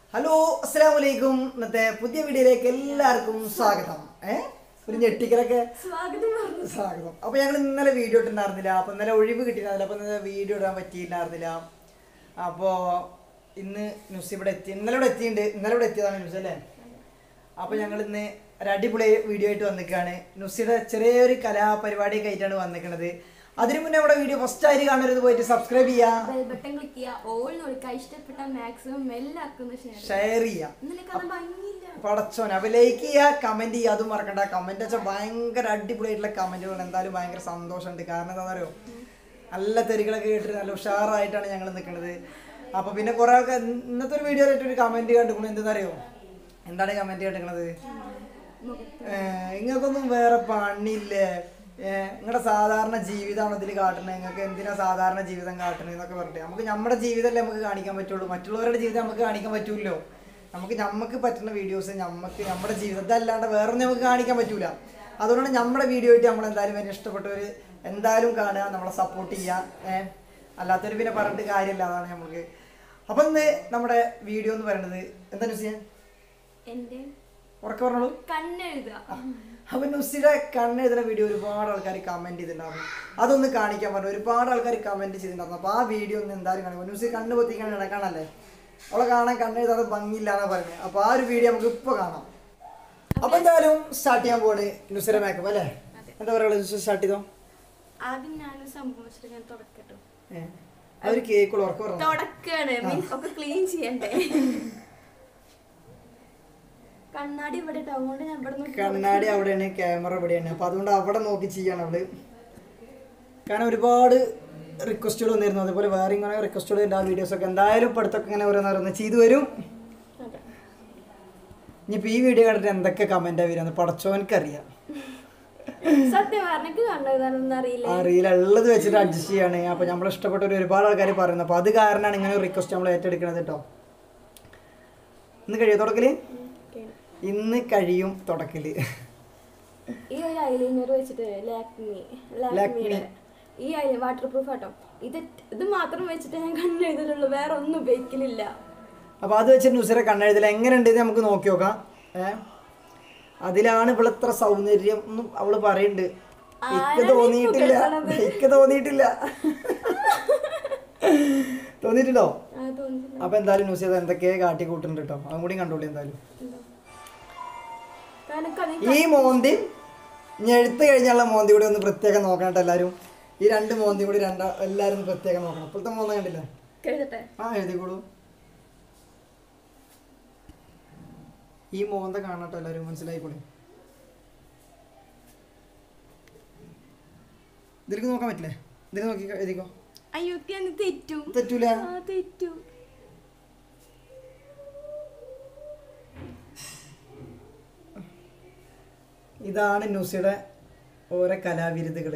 Hello അസ്സലാമു അലൈക്കും ഇന്നത്തെ പുതിയ വീഡിയോയിലേക്ക് എല്ലാവർക്കും സ്വാഗതം ഏ ഒരു ഞെട്ടിക്കലൊക്കെ സ്വാഗതം പറഞ്ഞു. സ്വാഗതം അപ്പൊ ഞങ്ങൾ ഇന്നലെ വീഡിയോ ഇട്ടുണ്ടായിരുന്നില്ല അപ്പൊ ഇന്നലെ ഒഴിവ് കിട്ടിയിരുന്നില്ല അപ്പൊ ഇന്നലെ വീഡിയോ ഇടാൻ പറ്റിയിട്ടുണ്ടായിരുന്നില്ല അപ്പോ ഇന്ന് ന്യൂസ് ഇവിടെ എത്തി ഇന്നലെ ഇവിടെ എത്തിയിട്ടുണ്ട് ഇന്നലെ ഇവിടെ എത്തിയതാണ് ന്യൂസ് അല്ലേ അപ്പൊ ഞങ്ങൾ ഇന്ന് ഒരു അടിപൊളി വീഡിയോ ആയിട്ട് വന്നിക്കാണ് നുസിയുടെ ചെറിയൊരു കലാപരിപാടിയൊക്കെ ആയിട്ടാണ് വന്നിക്കണത് അതിനു മുന്നേ നമ്മുടെ വീഡിയോ ഫസ്റ്റ് ആയിട്ട് കാണരുത് പോയിട്ട് സബ്സ്ക്രൈബ് ചെയ്യാ ബെൽ ബട്ടൺ ക്ലിക്ക് ചെയ്യുക ഓൾ നോക്കുക ഇഷ്ടപ്പെട്ട മാക്സിമം എല്ലാവർക്കും ഒന്ന് ഷെയർ ഷെയർ ചെയ്യാ ഇന്നലെ കഥ ഭംഗിയില്ല പടച്ചോൻ അപ്പൊ ലൈക്ക് ചെയ്യുക കമന്റ് ചെയ്യുക അതും മറക്കണ്ട കമന്റ് വെച്ചാൽ ഭയങ്കര അടിപൊളിയായിട്ടുള്ള കമന്റുകൾ എന്തായാലും ഭയങ്കര സന്തോഷമുണ്ട് കാരണം എന്താ പറയുക നല്ല തെറികളൊക്കെ കേട്ടിട്ട് നല്ല ഉഷാറായിട്ടാണ് ഞങ്ങൾ നിൽക്കുന്നത് അപ്പൊ പിന്നെ കുറെ ആൾക്കാർ ഇന്നത്തെ ഒരു വീഡിയോ ആയിട്ട് ഒരു കമന്റ് കണ്ടിരിക്കണു എന്തെന്ന് അറിയോ എന്താണ് കമന്റ് കണ്ടിരിക്കണത് നിങ്ങൾക്കൊന്നും വേറെ പണിയില്ലേ നിങ്ങളുടെ സാധാരണ ജീവിതമാണ് ഇതിൽ കാട്ടുന്നത് നിങ്ങൾക്ക് എന്തിനാ സാധാരണ ജീവിതം കാട്ടുന്നത് എന്നൊക്കെ പറഞ്ഞിട്ട് നമുക്ക് നമ്മുടെ ജീവിതമല്ലേ നമുക്ക് കാണിക്കാൻ പറ്റുള്ളൂ മറ്റുള്ളവരുടെ ജീവിതം നമുക്ക് കാണിക്കാൻ പറ്റൂല്ലോ നമുക്ക് നമുക്ക് പറ്റുന്ന വീഡിയോസ് നമുക്ക് നമ്മുടെ ജീവിതത്തെ അല്ലാണ്ട് വേറൊന്നും നമുക്ക് കാണിക്കാൻ പറ്റൂല അതുകൊണ്ടാണ് നമ്മുടെ വീഡിയോ ആയിട്ട് നമ്മൾ എന്തായാലും അതിന് ഇഷ്ടപ്പെട്ടവർ എന്തായാലും കാണുക നമ്മളെ സപ്പോർട്ട് ചെയ്യുക ഏഹ് അല്ലാത്തവർ പിന്നെ പറഞ്ഞിട്ട് കാര്യമില്ല അതാണ് നമുക്ക് അപ്പം ഇന്ന് നമ്മുടെ വീഡിയോ എന്ന് പറയുന്നത് എന്താ ന്യൂസ് ചെയ്യാൻ എന്റെ ഉറക്കെ പറഞ്ഞോളൂ കണ്ണെഴുതുക അപ്പൊ നുസിയുടെ കണ്ണെഴുതുന്ന വീഡിയോ ഒരുപാട് ആൾക്കാർ കമന്റ് ചെയ്തിട്ടുണ്ടായിരുന്നു അതൊന്ന് കാണിക്കാൻ പറഞ്ഞു ഒരുപാട് ആൾക്കാർ കമന്റ് ചെയ്തിട്ടുണ്ടായിരുന്നു അപ്പൊ ആ വീഡിയോ ഒന്ന് എന്തായാലും കാണിക്കും നുസി കണ്ണ് പൊത്തിക്കാൻ നടക്കാണല്ലേ അവളെ കാണാൻ കണ്ണെഴുതാതെ ഭംഗിയില്ല എന്നാ പറഞ്ഞത് അപ്പൊ ആ ഒരു വീഡിയോ നമുക്ക് ഇപ്പൊ കാണാം അപ്പൊ എന്തായാലും സ്റ്റാർട്ട് ചെയ്യാൻ പോണ് നുസിയുടെ മേക്കപ്പ് അല്ലേ എന്താ പറയുക നുസി സ്റ്റാർട്ട് ചെയ്തോ ആദ്യം ഞാനൊരു സംഭവം വെച്ചിട്ട് ഞാൻ തുടക്കട്ടോ ഏഹ് അവര് കേക്കുള്ള ഉറക്കം പറഞ്ഞു തുടക്കാണ് മീൻസ് ഒക്കെ ക്ലീൻ ചെയ്യണ്ടേ കണ്ണാടി ഇവിടെ ഇട്ടോ അതുകൊണ്ട് ഞാൻ ഇവിടെ നോക്കി കണ്ണാടി അവിടെയാണ് ക്യാമറ ഇവിടെയാണ് അപ്പൊ അതുകൊണ്ട് അവിടെ നോക്കി ചെയ്യണം അവള് കാരണം ഒരുപാട് റിക്വസ്റ്റുകൾ വന്നിരുന്നു അതുപോലെ വേറെ ഇങ്ങനെ റിക്വസ്റ്റുകൾ ഉണ്ട് ആ വീഡിയോസ് ഒക്കെ എന്തായാലും ഇപ്പൊ അടുത്തൊക്കെ ഇങ്ങനെ ഓരോന്നോരോന്ന് ചെയ്തു വരും അതെ. ഇനിയിപ്പോ ഈ വീഡിയോ കണ്ടിട്ട് എന്തൊക്കെ കമന്റാ വരുന്നത് പടച്ചോനക്ക് അറിയാം സത്യം പറഞ്ഞക്ക് കണ്ണെഴുതാനൊന്നും അറിയില്ല അറിയില്ല ഉള്ളത് വെച്ചിട്ട് അഡ്ജസ്റ്റ് ചെയ്യാണ് അപ്പൊ നമ്മൾ ഇഷ്ടപ്പെട്ട ഒരു ഒരുപാട് ആൾക്കാർ പറയുന്നത് അപ്പൊ അത് കാരണമാണ് ഇങ്ങനെ ഒരു റിക്വസ്റ്റ് നമ്മൾ ഏറ്റെടുക്കുന്നത് കേട്ടോ ഇന്ന് കഴിയോ തുടക്കല് Okay. ഇന്ന് കഴിയും തുടക്കല് ഈ ഒരു ഐലൈനർ വെച്ചിട്ട് ലാക്മി ലാക്മിയുടെ ഈ ഐ വാട്ടർ പ്രൂഫ് ആട്ടോ ഇത് ഇത് മാത്രം വെച്ചിട്ട് ഞാൻ കണ്ണെഴുതലുള്ളൂ വേറെ ഒന്നും ഉപയോഗിക്കലില്ല അപ്പൊ അത് വെച്ചിട്ട് നുസര കണ്ണെഴുതൽ എങ്ങനെയുണ്ട് എന്ന് നമുക്ക് നോക്കി നോക്കാം ഏ അതിലാണ് ഇവിടെ ഇത്ര സൗന്ദര്യം എന്നും അവള് പറയുന്നുണ്ട് ഇക്ക് ആരാണ് ഈ തോന്നിയിട്ടില്ല പുകഴ്ത്തണത്? ഇക്ക് തോന്നിയിട്ടില്ല തോന്നിയിട്ടുണ്ടോ ആ തോന്നുന്നില്ല അപ്പൊ എന്തായാലും ന്യൂസ് ചെയ്ത് എന്തൊക്കെയാ കാട്ടി കൂട്ടുന്നുണ്ട് കേട്ടോ അതും കൂടി കണ്ടോളി എന്തായാലും കാരണം കണി ഈ മോന്തി ഞെഴുത്ത് കഴിഞ്ഞുള്ള മോന്തി കൂടി ഒന്ന് പ്രത്യേകം നോക്കണം കേട്ടോ എല്ലാവരും ഈ രണ്ട് മോന്തി കൂടി രണ്ടാ എല്ലാവരും ഒന്ന് പ്രത്യേകം നോക്കണം ഇപ്പോഴത്തെ മോന്ത കണ്ടില്ല എഴുതട്ടെ ആ എഴുതിക്കോളൂ ഈ മോന്ത കാണട്ടോ എല്ലാവരും മനസ്സിലായിക്കോളെ ഇതിലേക്ക് നോക്കാൻ പറ്റില്ലേ ഇതിൽ നോക്കി എഴുതിക്കോ അയ്യോ ഞാൻ തെറ്റും തെറ്റൂല ആ തെറ്റും ഇതാണ് ന്യൂസിയുടെ ഓരോ കലാവിരുതുകൾ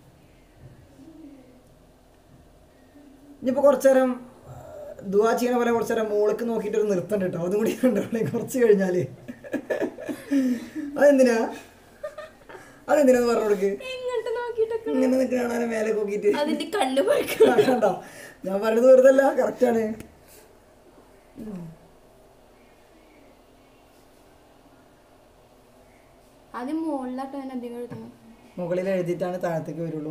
ഇനിയിപ്പോൾ കുറച്ചു നേരം ദുവാ ചെയ്യണ പോലെ കുറച്ചു നേരം മോൾക്ക് നോക്കിയിട്ട് ഒരു നൃത്തം കേട്ടോ അതും കൂടി കണ്ടോളെ കുറച്ച് കഴിഞ്ഞാൽ അതെന്തിനാ അതെന്തിനാന്ന് പറഞ്ഞു കൊടുക്ക് എങ്ങോട്ട് നോക്കിട്ടൊക്കെ ഇങ്ങനെ നിൽക്കണ മേലെ നോക്കിയിട്ട് അതിന്റെ കണ്ണു പോയിക്കണം കണ്ടോ ഞാൻ പറഞ്ഞത് വെറുതെ അല്ല കറക്റ്റാണ് ആദ്യം മുകളിലാട്ടോ ഞാൻ അധികം എഴുതണം മുകളിൽ എഴുതിയിട്ടാണ് താഴത്തേക്ക് വരുള്ളൂ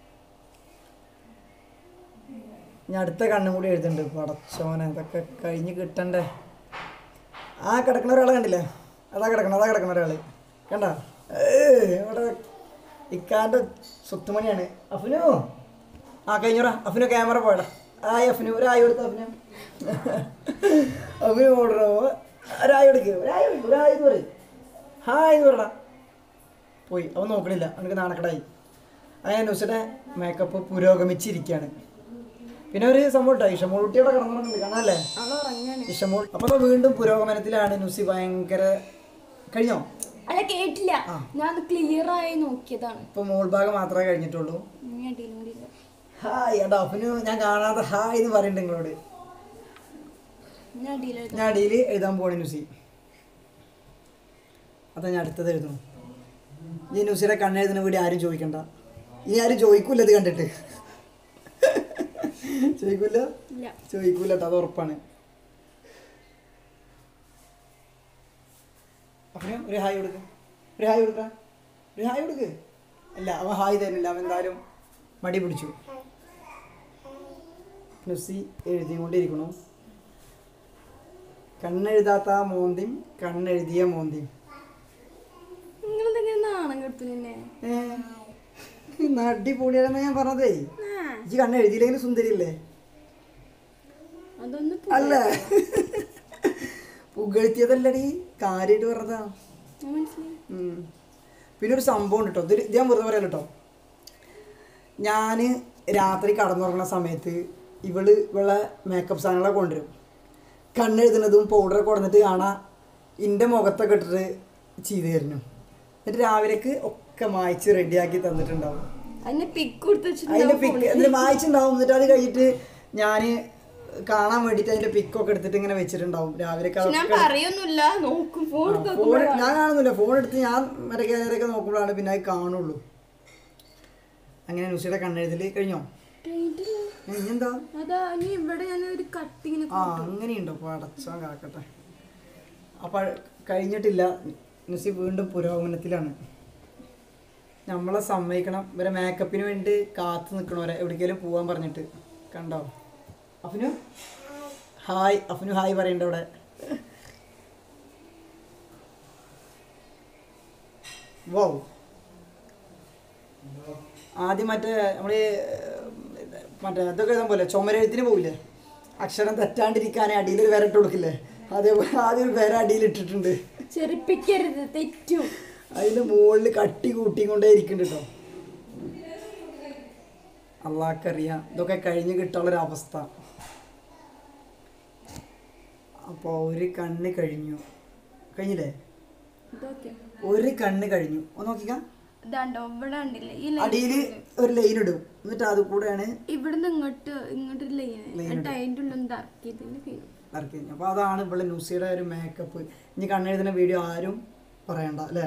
ഞാൻ അടുത്ത കണ്ണും കൂടി എഴുതുന്നുണ്ട് പടച്ചോനെ ഇതൊക്കെ കഴിഞ്ഞ് കിട്ടണ്ടേ ആ കിടക്കണ ഒരാളെ കണ്ടില്ലേ അതാ കിടക്കണം അതാ കിടക്കണ ഒരാള് കണ്ട ഇവിടെ ഇക്കാൻ്റെ സ്വത്തുമണിയാണ് അഫിനു ആ കഴിഞ്ഞോടാ അഫിനു ക്യാമറ പോയടാ ആയി അഫിനു ഒരായി കൊടുത്ത അഫിനു അഫിനു ഓടണോ ഒരായി കൊടുക്കുക ഒരായി കൊടുക്കുക ഒരായി എന്ന് പറയും ഹായ് എന്ന് പറയടാ പോയി അവൻ നോക്കണില്ല അവനക്ക് നാണക്കടായി അങ്ങനെ നുസിയുടെ മേക്കപ്പ് പുരോഗമിച്ചിരിക്കുകയാണ് പിന്നെ ഒരു സംഭവം കേട്ടോ ഇഷമോൾ കുട്ടിയുടെ കിടന്നുണ്ട് കാണാല്ലേ അവൾ ഉറങ്ങാണ് ഇഷമോൾ അപ്പൊ ദാ വീണ്ടും പുരോഗമനത്തിലാണ് നുസി ഭയങ്കര കഴിഞ്ഞോ അല്ല കേട്ടില്ല ഞാൻ ക്ലിയർ ആയി നോക്കിയതാണ് ഇപ്പൊ മോൾ ഭാഗം മാത്രമേ കഴിഞ്ഞിട്ടുള്ളൂ ഇനി അടിയിലും കൂടി ഇല്ല. ഹായ് എടാ അപ്പന് ഞാൻ കാണാതെ ഹായ് എന്ന് പറയുന്നുണ്ട് നിങ്ങളോട് ഇനി അടിയിൽ എഴുതാം ഞാൻ അടിയിൽ എഴുതാൻ പോണേ നുസി അതാ ഞാൻ അടുത്തത് എഴുതുന്നു ഈ നുസിയുടെ കണ്ണെഴുതുന്ന വീട് ആരും ചോദിക്കണ്ട ഇനി ആരും ചോദിക്കൂല ഇത് കണ്ടിട്ട് ചോദിക്കൂല ഇല്ല ചോദിക്കൂല കേട്ടോ അത് ഉറപ്പാണ് അപ്പന് ഒരു ഹായ് കൊടുക്ക് ഒരു ഹായ് കൊടുക്ക ഒരു ഹായ് കൊടുക്ക് അല്ല അവൻ ഹായ് തരുന്നില്ല അവൻ എന്തായാലും മടി പിടിച്ചു നുസി എഴുതിക്കൊണ്ടിരിക്കണു കണ്ണെഴുതാത്ത മോന്തിയും കണ്ണെഴുതിയ മോന്തിയും നിങ്ങളെന്തെങ്കിലും നാണം കെടുത്തു നിന്നെ നടി പൊളിയാണെന്ന് ഞാൻ പറഞ്ഞതേ ആ, ഈ കണ്ണ് എഴുതിയില്ലെങ്കിൽ സുന്ദരിയല്ലേ അതൊന്ന് അല്ല പുകഴ്ത്തിയതല്ലടി കാര്യമായിട്ട് പറഞ്ഞതാ മനസ്സിലായി ഉം. പിന്നെ ഒരു സംഭവം ഉണ്ട് കേട്ടോ ഇത് ഞാൻ വെറുതെ പറയാൻ കേട്ടോ ഞാൻ രാത്രി കടന്നുറങ്ങുന്ന സമയത്ത് ഇവള് ഇവളെ മേക്കപ്പ് സാധനങ്ങളൊക്കെ കൊണ്ടുവരും കണ്ണെഴുതുന്നതും പൗഡറൊക്കെ കൊടുത്തിട്ട് കാണാം എൻ്റെ മുഖത്തൊക്കെ ഇട്ടിട്ട് ചെയ്ത് തരുന്നു എന്നിട്ട് രാവിലേക്ക് ഒക്കെ മായ്ച്ച് റെഡിയാക്കി തന്നിട്ടുണ്ടാവും അതിനെ പിക്ക് കൊടുത്ത് അതിൻ്റെ പിക്ക് വെച്ചിട്ടുണ്ടാവും എന്നിട്ട് മായ്ച്ചിട്ടുണ്ടാവും എന്നിട്ട് അത് കഴിഞ്ഞിട്ട് ഞാൻ കാണാൻ വേണ്ടിയിട്ട് അതിൻ്റെ പിക്കൊക്കെ എടുത്തിട്ട് ഇങ്ങനെ വെച്ചിട്ടുണ്ടാവും രാവിലേക്ക് പക്ഷെ ഞാൻ അതൊക്കെ പറയൊന്നുമില്ല നോക്കും ഫോൺ ആ, ഫോൺ ഞാൻ കാണുന്നില്ല ഫോൺ എടുത്ത് ഞാൻ മറ്റേ ക്യാമറയൊക്കെ നോക്കുമ്പോഴാണ് പിന്നെ അത് കാണുള്ളൂ അങ്ങനെ നുസിയുടെ കണ്ണെഴുതൽ കഴിഞ്ഞോ ഏ, ഇനിയെന്താ അതാ ഇനി ഇവിടെ ഞാൻ ഒരു കട്ടിങ്ങനെ ആ അങ്ങനെയുണ്ടോ അപ്പോൾ അടച്ചാൻ കാക്കട്ടെ അപ്പോൾ കഴിഞ്ഞിട്ടില്ല നുസി വീണ്ടും പുരോഗമനത്തിലാണ് നമ്മളെ സമ്മതിക്കണം ഇവരെ മേക്കപ്പിന് വേണ്ടി കാത്തു നിൽക്കണവരെ എവിടേക്കെങ്കിലും പോകാൻ പറഞ്ഞിട്ട് കണ്ടോ അഫിനു ഹായ് അഫിനു ഹായ് പറയണ്ട അവിടെ വൗ ആദ്യം മറ്റേ നമ്മൾ മറ്റേ ഇതൊക്കെ എഴുതാൻ പോലെ ചുമരെഴുത്തിന് പോവില്ലേ അക്ഷരം തെറ്റാണ്ടിരിക്കാനേ അടിയിൽ ഒരു വിരട്ട് കൊടുക്കില്ലേ അതേപോലെ ആദ്യം ഒരു വിര അടിയിൽ ഇട്ടിട്ടുണ്ട് ചെറുപ്പിക്കരുത് തെറ്റും അതിൻ്റെ മുകളിൽ കട്ടി കൂട്ടിയും കൊണ്ടേ ഇരിക്കുന്നുണ്ട് കേട്ടോ അള്ളാഹ്ക്കറിയാം ഇതൊക്കെ കഴിഞ്ഞ് കിട്ടാനുള്ളൊരവസ്ഥ അപ്പോൾ ഒരു കണ്ണ് കഴിഞ്ഞു കഴിഞ്ഞില്ലേ ഇതൊക്കെ ഒരു കണ്ണ് കഴിഞ്ഞു ഒന്ന് നോക്കിക്കാം ഇതാണ്ടോ ഇവിടെ ഉണ്ടില്ലേ ഈ അടിയിൽ ഒരു ലൈൻ ഇടും എന്നിട്ട് അത് കൂടെയാണ് ഇവിടുന്ന് ഇങ്ങോട്ട് ഇങ്ങോട്ട് ഒരു ലൈൻ Line എന്നിട്ട് അതിൻ്റെ ഉള്ളിൽ ഒന്ന് ഇറക്കിയതിന് കഴിഞ്ഞു ഇറക്കി അപ്പോൾ അതാണ് ഇവിടെ ന്യൂസിയുടെ ഒരു മേക്കപ്പ് ഇനി കണ്ണെഴുതുന്ന വീഡിയോ ആരും പറയണ്ട അല്ലേ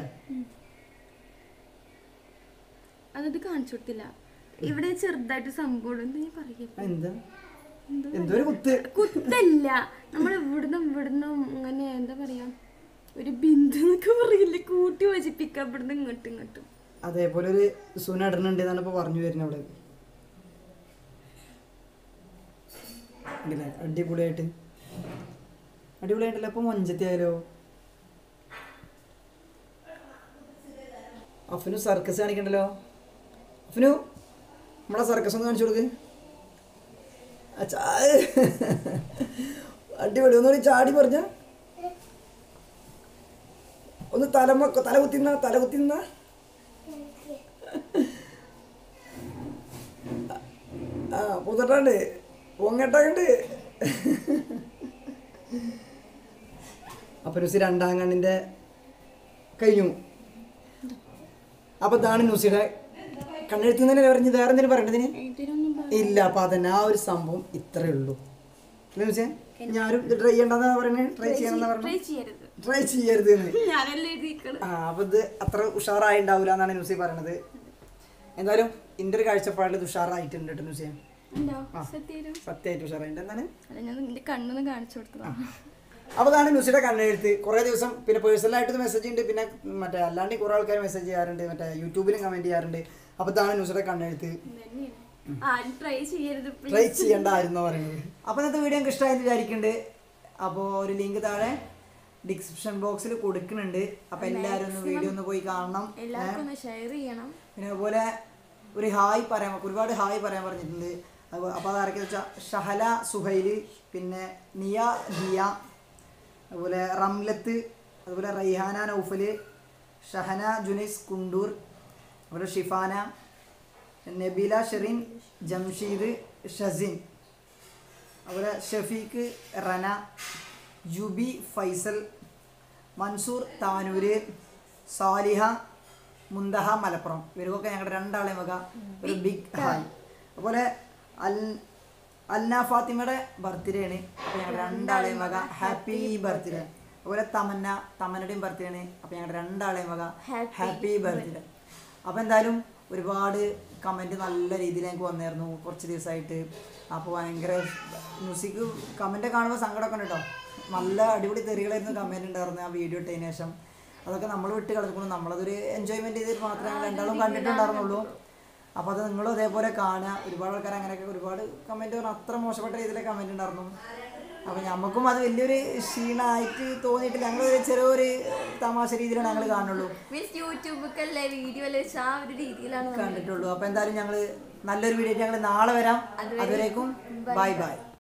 അതത് കാണിച്ചു കൊടുത്തില്ല ഇവിടെ ചെറുതായിട്ട് സംഭവം എന്താ ഞാൻ പറയാ എന്താ എന്തോ ഒരു കുത്ത് കുത്തല്ല നമ്മൾ ഇവിടുന്ന് ഇവിടുന്ന് ഇങ്ങനെ എന്താ പറയാ ഒരു ബിന്ദു എന്നൊക്കെ പറയില്ലേ കൂട്ടി വചിപ്പിക്കാം ഇവിടുന്ന് ഇങ്ങോട്ടും ഇങ്ങോട്ടും അതേപോലെ ഒരു സുന ഇടുന്നുണ്ട് എന്നാണ് ഇപ്പോൾ പറഞ്ഞു വരുന്നത് അവിടെ ഉണ്ടല്ലേ അടിപൊളിയായിട്ട് അടിപൊളിയായിട്ടല്ല അപ്പോൾ മൊഞ്ചത്തി ആയാലോ അഫിനു സർക്കസ് കാണിക്കണ്ടല്ലോ അഫിനു നമ്മളെ സർക്കസ് ഒന്ന് കാണിച്ചു കൊടുക്ക് അച്ഛാ അടിപൊളി ഒന്നുകൂടി ചാടി പറഞ്ഞ ഒന്ന് തലമ തല കുത്തിന്ന തല കുത്തിന്ന ആ പുതട്ടാണ്ട് പൊങ്ങട്ടാണ്ട് അപ്പൊ നുസി രണ്ടാം കണ്ണിന്റെ കഴിഞ്ഞു അപ്പൊ ഇതാണ് നുസിയുടെ കണ്ണെഴുത്തുന്നതിനെ പറഞ്ഞ് വേറെ എന്തെങ്കിലും പറയേണ്ടതിന് ഇതിനൊന്നും പ- ഇല്ല അപ്പൊ അതന്നെ ആ ഒരു സംഭവം ഇത്രേ ഉള്ളൂ അല്ലേ നുസിയെ ഞാനും ഇത് ട്രൈ ചെയ്യണ്ടെന്നാ പറയുന്നത് ട്രൈ ചെയ്യണമെന്നാ ട്രൈ പറഞ്ഞത് ചെയ്യരുത് ട്രൈ ചെയ്യരുത് എന്ന് ഞാനല്ലേ എഴുതിക്കണ് ആ അപ്പൊ ഇത് അത്ര ഉഷാറായി ഉണ്ടാവില്ല എന്നാണ് ന്യൂസി പറയണത് എന്തായാലും എൻ്റെ ഒരു കാഴ്ചപ്പാടിൽ ഇത് ഉഷാറായിട്ടുണ്ട് കേട്ടോ ന്യൂസിയെ ഉണ്ടോ സത്യം സത്യമായിട്ട് ഉഷാറായിട്ടുണ്ട് എന്താണ് അല്ല ഞാൻ നിന്റെ കണ്ണൊന്ന് കാണിച്ചു കൊടുത്തതാ അപ്പോൾ അതാണ് ന്യൂസിയുടെ കണ്ണെഴുത്ത് കുറേ ദിവസം പിന്നെ പേഴ്സണലായിട്ട് മെസ്സേജ് ഉണ്ട് പിന്നെ മറ്റേ അല്ലാണ്ട് കുറേ ആൾക്കാർ മെസ്സേജ് ചെയ്യാറുണ്ട് മറ്റേ യൂട്യൂബിലും കമൻറ്റ് ചെയ്യാറുണ്ട് അപ്പോൾ ഇതാണ് ന്യൂസിയുടെ കണ്ണെഴുത്ത് തന്നെയാണ് ആരും ട്രൈ ചെയ്യരുത് please. ട്രൈ ചെയ്യണ്ടായിരുന്നു പറയുന്നത് അപ്പോൾ ഇന്നത്തെ വീഡിയോ എനിക്ക് ഇഷ്ടമായെന്ന് വിചാരിക്കുന്നുണ്ട് അപ്പോൾ ഒരു ലിങ്ക് താഴെ ഡിസ്ക്രിപ്ഷൻ ബോക്സിൽ കൊടുക്കുന്നുണ്ട് അപ്പോൾ എല്ലാവരും ഒന്ന് വീഡിയോ ഒന്ന് പോയി കാണണം എല്ലാവർക്കും ഒന്ന് ഷെയർ ചെയ്യണം പിന്നെ അതുപോലെ ഒരു ഹായ് പറയാൻ ഒരുപാട് ഹായ് പറയാൻ പറഞ്ഞിട്ടുണ്ട് അപ്പോൾ അപ്പോൾ അതാരൊക്കെ വെച്ചാൽ ഷഹല സുഹൈൽ പിന്നെ നിയ ദിയ അതുപോലെ റംലത്ത് അതുപോലെ റൈഹാന നൗഫല് ഷഹന ജുനൈസ് കുണ്ടൂർ അതുപോലെ ഷിഫാന നബീല ഷെറിൻ ജംഷീദ് ഷസിൻ അതുപോലെ ഷഫീഖ് റന ജുബി ഫൈസൽ മൻസൂർ താനൂര് സാലിഹ മുന്തഹ മലപ്പുറം ഇവർക്കൊക്കെ ഞങ്ങളുടെ രണ്ടാളെയും വക ഒരു ബിഗ് ഹായ് അതുപോലെ അൽ അൽന ഫാത്തിമയുടെ ബർത്ത്ഡേ ആണ് അപ്പോൾ ഞങ്ങളുടെ രണ്ടാളെയും വക ഹാപ്പി ബർത്ത്ഡേ അതുപോലെ തമന്ന തമന്നയുടെയും ബർത്ത്ഡേ ആണ് അപ്പോൾ ഞങ്ങളുടെ രണ്ടാളെയും വക Happy ഹാപ്പി ബർത്ത്ഡേ അപ്പോൾ എന്തായാലും ഒരുപാട് കമൻറ്റ് നല്ല രീതിയിൽ എനിക്ക് വന്നായിരുന്നു കുറച്ച് ദിവസമായിട്ട് അപ്പോൾ ഭയങ്കര മ്യൂസിക് കമൻറ്റ് കാണുമ്പോൾ സങ്കടമൊക്കെ ഉണ്ട് കേട്ടോ നല്ല അടിപൊളി തെറികളായിരുന്നു കമൻറ്റ് ഉണ്ടായിരുന്നു ആ വീഡിയോ ഇട്ടതിന് ശേഷം അതൊക്കെ നമ്മൾ വിട്ട് കളഞ്ഞു നമ്മളതൊരു എൻജോയ്മെന്റ് ചെയ്തിട്ട് മാത്രമേ ഞങ്ങൾ രണ്ടാളും കണ്ടിട്ടുണ്ടായിരുന്നുള്ളൂ അപ്പോൾ അത് നിങ്ങളും അതേപോലെ കാണുക ഒരുപാട് ആൾക്കാർ അങ്ങനെയൊക്കെ ഒരുപാട് കമൻറ്റ് പറഞ്ഞു അത്ര മോശപ്പെട്ട രീതിയിലെ കമൻറ്റ് ഉണ്ടായിരുന്നു അപ്പോൾ നമുക്കും അത് വലിയൊരു ക്ഷീണമായിട്ട് തോന്നിയിട്ടില്ല ഞങ്ങൾ ഒരു ചെറിയൊരു തമാശ രീതിയിലാണ് ഞങ്ങൾ കാണുള്ളൂ മീൻസ് യൂട്യൂബൊക്കെ വീഡിയോ വെച്ച് ആ ഒരു രീതിയിലാണ് നമ്മൾ കണ്ടിട്ടുള്ളൂ അപ്പോൾ എന്തായാലും ഞങ്ങൾ നല്ലൊരു വീഡിയോ ഞങ്ങൾ നാളെ വരാം അതുവരേക്കും ബൈ ബൈ